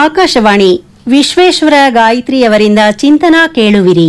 ಆಕಾಶವಾಣಿ ವಿಶ್ವೇಶ್ವರ ಗಾಯತ್ರಿಯವರಿಂದ ಚಿಂತನಾ ಕೇಳುವಿರಿ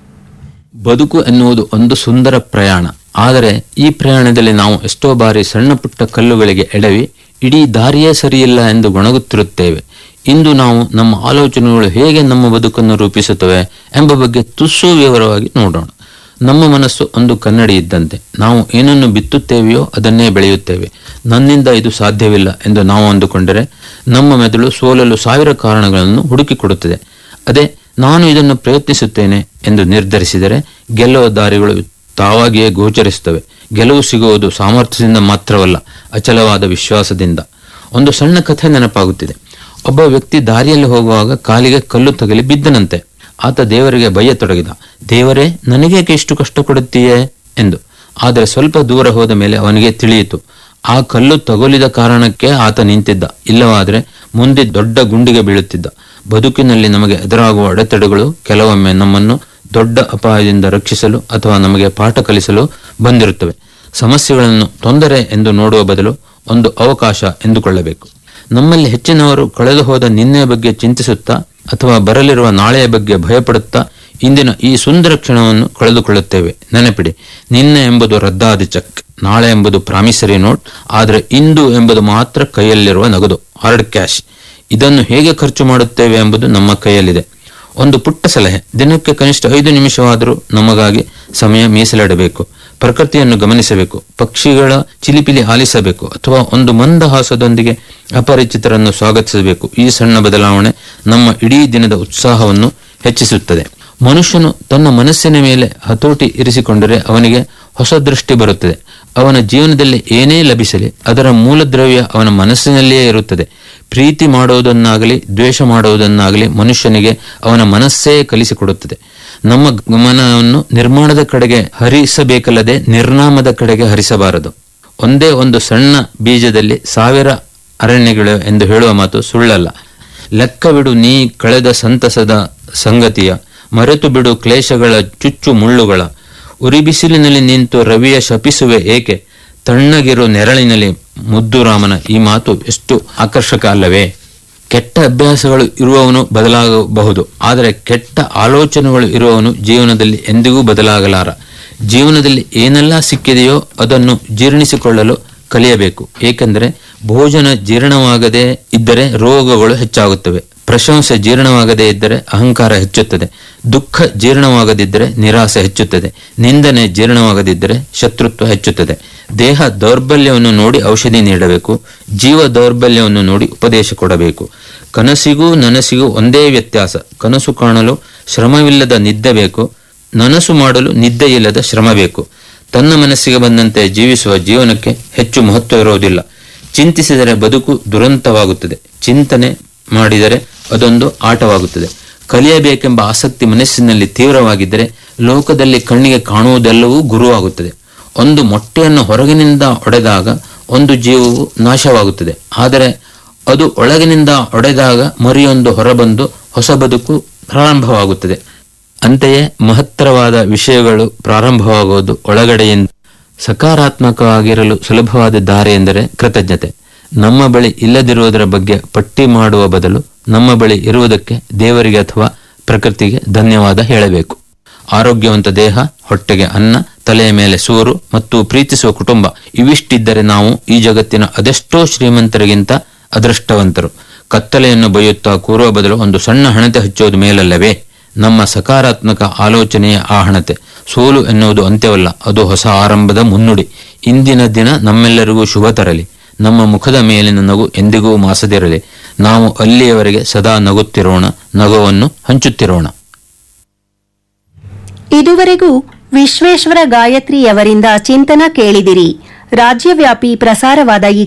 ಬದುಕು ಎನ್ನುವುದು ಒಂದು ಸುಂದರ ಪ್ರಯಾಣ ಆದರೆ ಈ ಪ್ರಯಾಣದಲ್ಲಿ ನಾವು ಎಷ್ಟೋ ಬಾರಿ ಸಣ್ಣ ಪುಟ್ಟ ಕಲ್ಲುಗಳಿಗೆ ಎಡವಿ ಇಡೀ ದಾರಿಯೇ ಸರಿಯಿಲ್ಲ ಎಂದು ಗೊಣಗುತ್ತಿರುತ್ತೇವೆ ಇಂದು ನಾವು ನಮ್ಮ ಆಲೋಚನೆಗಳು ಹೇಗೆ ನಮ್ಮ ಬದುಕನ್ನು ರೂಪಿಸುತ್ತವೆ ಎಂಬ ಬಗ್ಗೆ ತುಸು ವಿವರವಾಗಿ ನೋಡೋಣ ನಮ್ಮ ಮನಸ್ಸು ಒಂದು ಕನ್ನಡಿ ಇದ್ದಂತೆ ನಾವು ಏನನ್ನು ಬಿತ್ತುತ್ತೇವೆಯೋ ಅದನ್ನೇ ಬೆಳೆಯುತ್ತೇವೆ ನನ್ನಿಂದ ಇದು ಸಾಧ್ಯವಿಲ್ಲ ಎಂದು ನಾವು ಅಂದುಕೊಂಡರೆ ನಮ್ಮ ಮೆದುಳು ಸೋಲಲು ಸಾವಿರ ಕಾರಣಗಳನ್ನು ಹುಡುಕಿಕೊಡುತ್ತದೆ ಅದೇ ನಾನು ಇದನ್ನು ಪ್ರಯತ್ನಿಸುತ್ತೇನೆ ಎಂದು ನಿರ್ಧರಿಸಿದರೆ ಗೆಲ್ಲುವ ದಾರಿಗಳು ತಾವಾಗಿಯೇ ಗೋಚರಿಸುತ್ತವೆ ಗೆಲುವು ಸಿಗುವುದು ಸಾಮರ್ಥ್ಯದಿಂದ ಮಾತ್ರವಲ್ಲ ಅಚಲವಾದ ವಿಶ್ವಾಸದಿಂದ ಒಂದು ಸಣ್ಣ ಕಥೆ ನೆನಪಾಗುತ್ತಿದೆ ಒಬ್ಬ ವ್ಯಕ್ತಿ ದಾರಿಯಲ್ಲಿ ಹೋಗುವಾಗ ಕಾಲಿಗೆ ಕಲ್ಲು ತಗಲಿ ಬಿದ್ದನಂತೆ ಆತ ದೇವರಿಗೆ ಬಯ್ಯತೊಡಗಿದ ದೇವರೇ ನನಗೇಕೆ ಇಷ್ಟು ಕಷ್ಟ ಕೊಡುತ್ತೀಯೇ ಎಂದು ಆದರೆ ಸ್ವಲ್ಪ ದೂರ ಹೋದ ಮೇಲೆ ಅವನಿಗೆ ತಿಳಿಯಿತು ಆ ಕಲ್ಲು ತಗುಲಿದ ಕಾರಣಕ್ಕೆ ಆತ ನಿಂತಿದ್ದ ಇಲ್ಲವಾದರೆ ಮುಂದೆ ದೊಡ್ಡ ಗುಂಡಿಗೆ ಬೀಳುತ್ತಿದ್ದ ಬದುಕಿನಲ್ಲಿ ನಮಗೆ ಎದುರಾಗುವ ಅಡೆತಡೆಗಳು ಕೆಲವೊಮ್ಮೆ ನಮ್ಮನ್ನು ದೊಡ್ಡ ಅಪಾಯದಿಂದ ರಕ್ಷಿಸಲು ಅಥವಾ ನಮಗೆ ಪಾಠ ಕಲಿಸಲು ಬಂದಿರುತ್ತವೆ ಸಮಸ್ಯೆಗಳನ್ನು ತೊಂದರೆ ಎಂದು ನೋಡುವ ಬದಲು ಒಂದು ಅವಕಾಶ ಎಂದುಕೊಳ್ಳಬೇಕು ನಮ್ಮಲ್ಲಿ ಹೆಚ್ಚಿನವರು ಕಳೆದು ಹೋದ ನಿನ್ನೆಯ ಬಗ್ಗೆ ಚಿಂತಿಸುತ್ತಾ ಅಥವಾ ಬರಲಿರುವ ನಾಳೆಯ ಬಗ್ಗೆ ಭಯಪಡುತ್ತಾ ಇಂದಿನ ಈ ಸುಂದರ ಕ್ಷಣವನ್ನು ಕಳೆದುಕೊಳ್ಳುತ್ತೇವೆ ನೆನಪಿಡಿ ನಿನ್ನೆ ಎಂಬುದು ರದ್ದಾದ ಚೆಕ್ ನಾಳೆ ಎಂಬುದು ಪ್ರಾಮಿಸರಿ ನೋಟ್ ಆದರೆ ಇಂದು ಎಂಬುದು ಮಾತ್ರ ಕೈಯಲ್ಲಿರುವ ನಗದು ಹಾರ್ಡ್ ಕ್ಯಾಶ್ ಇದನ್ನು ಹೇಗೆ ಖರ್ಚು ಮಾಡುತ್ತೇವೆ ಎಂಬುದು ನಮ್ಮ ಕೈಯಲ್ಲಿದೆ ಒಂದು ಪುಟ್ಟ ಸಲಹೆ ದಿನಕ್ಕೆ ಕನಿಷ್ಠ ಐದು ನಿಮಿಷವಾದರೂ ನಮಗಾಗಿ ಸಮಯ ಮೀಸಲಿಡಬೇಕು ಪ್ರಕೃತಿಯನ್ನು ಗಮನಿಸಬೇಕು ಪಕ್ಷಿಗಳ ಚಿಲಿಪಿಲಿ ಆಲಿಸಬೇಕು ಅಥವಾ ಒಂದು ಮಂದಹಾಸದೊಂದಿಗೆ ಅಪರಿಚಿತರನ್ನು ಸ್ವಾಗತಿಸಬೇಕು ಈ ಸಣ್ಣ ಬದಲಾವಣೆ ನಮ್ಮ ಇಡೀ ದಿನದ ಉತ್ಸಾಹವನ್ನು ಹೆಚ್ಚಿಸುತ್ತದೆ ಮನುಷ್ಯನು ತನ್ನ ಮನಸ್ಸಿನ ಮೇಲೆ ಹತೋಟಿ ಇರಿಸಿಕೊಂಡರೆ ಅವನಿಗೆ ಹೊಸ ದೃಷ್ಟಿ ಬರುತ್ತದೆ ಅವನ ಜೀವನದಲ್ಲಿ ಏನೇ ಲಭಿಸಲಿ ಅದರ ಮೂಲದ್ರವ್ಯ ಅವನ ಮನಸ್ಸಿನಲ್ಲಿಯೇ ಇರುತ್ತದೆ ಪ್ರೀತಿ ಮಾಡುವುದನ್ನಾಗಲಿ ದ್ವೇಷ ಮಾಡುವುದನ್ನಾಗಲಿ ಮನುಷ್ಯನಿಗೆ ಅವನ ಮನಸ್ಸೇ ಕಲಿಸಿಕೊಡುತ್ತದೆ ನಮ್ಮ ಗಮನವನ್ನು ನಿರ್ಮಾಣದ ಕಡೆಗೆ ಹರಿಸಬೇಕಲ್ಲದೆ ನಿರ್ನಾಮದ ಕಡೆಗೆ ಹರಿಸಬಾರದು ಒಂದೇ ಒಂದು ಸಣ್ಣ ಬೀಜದಲ್ಲಿ ಸಾವಿರ ಅರಣ್ಯಗಳು ಎಂದು ಹೇಳುವ ಮಾತು ಸುಳ್ಳಲ್ಲ ಲೆಕ್ಕವಿಡು ನೀ ಕಳೆದ ಸಂತಸದ ಸಂಗತಿಯ ಮರೆತು ಬಿಡು ಕ್ಲೇಶಗಳ ಚುಚ್ಚು ಮುಳ್ಳುಗಳ ಉರಿಬಿಸಿಲಿನಲ್ಲಿ ನಿಂತು ರವಿಯ ಶಪಿಸುವೆ ಏಕೆ ತಣ್ಣಗಿರು ನೆರಳಿನಲ್ಲಿ ಮುದ್ದುರಾಮನ ಈ ಮಾತು ಎಷ್ಟು ಆಕರ್ಷಕ ಅಲ್ಲವೇ ಕೆಟ್ಟ ಅಭ್ಯಾಸಗಳು ಇರುವವನು ಬದಲಾಗಬಹುದು ಆದರೆ ಕೆಟ್ಟ ಆಲೋಚನೆಗಳು ಇರುವವನು ಜೀವನದಲ್ಲಿ ಎಂದಿಗೂ ಬದಲಾಗಲಾರ ಜೀವನದಲ್ಲಿ ಏನೆಲ್ಲ ಸಿಕ್ಕಿದೆಯೋ ಅದನ್ನು ಜೀರ್ಣಿಸಿಕೊಳ್ಳಲು ಕಲಿಯಬೇಕು ಏಕೆಂದರೆ ಭೋಜನ ಜೀರ್ಣವಾಗದೇ ಇದ್ದರೆ ರೋಗಗಳು ಹೆಚ್ಚಾಗುತ್ತವೆ ಪ್ರಶಂಸೆ ಜೀರ್ಣವಾಗದೇ ಇದ್ದರೆ ಅಹಂಕಾರ ಹೆಚ್ಚುತ್ತದೆ ದುಃಖ ಜೀರ್ಣವಾಗದಿದ್ದರೆ ನಿರಾಸೆ ಹೆಚ್ಚುತ್ತದೆ ನಿಂದನೆ ಜೀರ್ಣವಾಗದಿದ್ದರೆ ಶತ್ರುತ್ವ ಹೆಚ್ಚುತ್ತದೆ ದೇಹ ದೌರ್ಬಲ್ಯವನ್ನು ನೋಡಿ ಔಷಧಿ ನೀಡಬೇಕು ಜೀವ ದೌರ್ಬಲ್ಯವನ್ನು ನೋಡಿ ಉಪದೇಶ ಕೊಡಬೇಕು ಕನಸಿಗೂ ನನಸಿಗೂ ಒಂದೇ ವ್ಯತ್ಯಾಸ ಕನಸು ಕಾಣಲು ಶ್ರಮವಿಲ್ಲದ ನಿದ್ದೆ ಬೇಕು ನನಸು ಮಾಡಲು ನಿದ್ದೆ ಇಲ್ಲದ ಶ್ರಮ ಬೇಕು ತನ್ನ ಮನಸ್ಸಿಗೆ ಬಂದಂತೆ ಜೀವಿಸುವ ಜೀವನಕ್ಕೆ ಹೆಚ್ಚು ಮಹತ್ವ ಇರುವುದಿಲ್ಲ ಚಿಂತಿಸಿದರೆ ಬದುಕು ದುರಂತವಾಗುತ್ತದೆ ಚಿಂತನೆ ಮಾಡಿದರೆ ಅದೊಂದು ಆಟವಾಗುತ್ತದೆ ಕಲಿಯಬೇಕೆಂಬ ಆಸಕ್ತಿ ಮನಸ್ಸಿನಲ್ಲಿ ತೀವ್ರವಾಗಿದ್ದರೆ ಲೋಕದಲ್ಲಿ ಕಣ್ಣಿಗೆ ಕಾಣುವುದೆಲ್ಲವೂ ಗುರುವಾಗುತ್ತದೆ ಒಂದು ಮೊಟ್ಟೆಯನ್ನು ಹೊರಗಿನಿಂದ ಒಡೆದಾಗ ಒಂದು ಜೀವವು ನಾಶವಾಗುತ್ತದೆ ಆದರೆ ಅದು ಒಳಗಿನಿಂದ ಒಡೆದಾಗ ಮರಿಯೊಂದು ಹೊರಬಂದು ಹೊಸ ಬದುಕು ಪ್ರಾರಂಭವಾಗುತ್ತದೆ ಅಂತೆಯೇ ಮಹತ್ತರವಾದ ವಿಷಯಗಳು ಪ್ರಾರಂಭವಾಗುವುದು ಒಳಗಡೆಯಿಂದ ಸಕಾರಾತ್ಮಕವಾಗಿರಲು ಸುಲಭವಾದ ದಾರಿ ಎಂದರೆ ಕೃತಜ್ಞತೆ ನಮ್ಮ ಬಳಿ ಇಲ್ಲದಿರುವುದರ ಬಗ್ಗೆ ಪಟ್ಟಿ ಮಾಡುವ ಬದಲು ನಮ್ಮ ಬಳಿ ಇರುವುದಕ್ಕೆ ದೇವರಿಗೆ ಅಥವಾ ಪ್ರಕೃತಿಗೆ ಧನ್ಯವಾದ ಹೇಳಬೇಕು ಆರೋಗ್ಯವಂತ ದೇಹ ಹೊಟ್ಟೆಗೆ ಅನ್ನ ತಲೆಯ ಮೇಲೆ ಸೂರು ಮತ್ತು ಪ್ರೀತಿಸುವ ಕುಟುಂಬ ಇವಿಷ್ಟಿದ್ದರೆ ನಾವು ಈ ಜಗತ್ತಿನ ಅದೆಷ್ಟೋ ಶ್ರೀಮಂತರಿಗಿಂತ ಅದೃಷ್ಟವಂತರು ಕತ್ತಲೆಯನ್ನು ಬೈಯುತ್ತಾ ಕೂರುವ ಬದಲು ಒಂದು ಸಣ್ಣ ಹಣತೆ ಹಚ್ಚುವುದು ಮೇಲಲ್ಲವೇ ನಮ್ಮ ಸಕಾರಾತ್ಮಕ ಆಲೋಚನೆಯ ಆ ಹಣತೆ ಸೋಲು ಎನ್ನುವುದು ಅಂತ್ಯವಲ್ಲ ಅದು ಹೊಸ ಆರಂಭದ ಮುನ್ನುಡಿ ಇಂದಿನ ದಿನ ನಮ್ಮೆಲ್ಲರಿಗೂ ಶುಭ ತರಲಿ ನಮ್ಮ ಮುಖದ ಮೇಲಿನ ನಗು ಎಂದಿಗೂ ಮಾಸದಿರಲಿ ನಾವು ಅಲ್ಲಿಯವರೆಗೆ ಸದಾ ನಗುತ್ತಿರೋಣ ನಗುವನ್ನು ಹಂಚುತ್ತಿರೋಣ ಇದುವರೆಗೂ ವಿಶ್ವೇಶ್ವರ ಗಾಯತ್ರಿಯವರಿಂದ ಚಿಂತನ ಕೇಳಿದಿರಿ ರಾಜ್ಯವ್ಯಾಪಿ ಪ್ರಸಾರವಾದ ಈ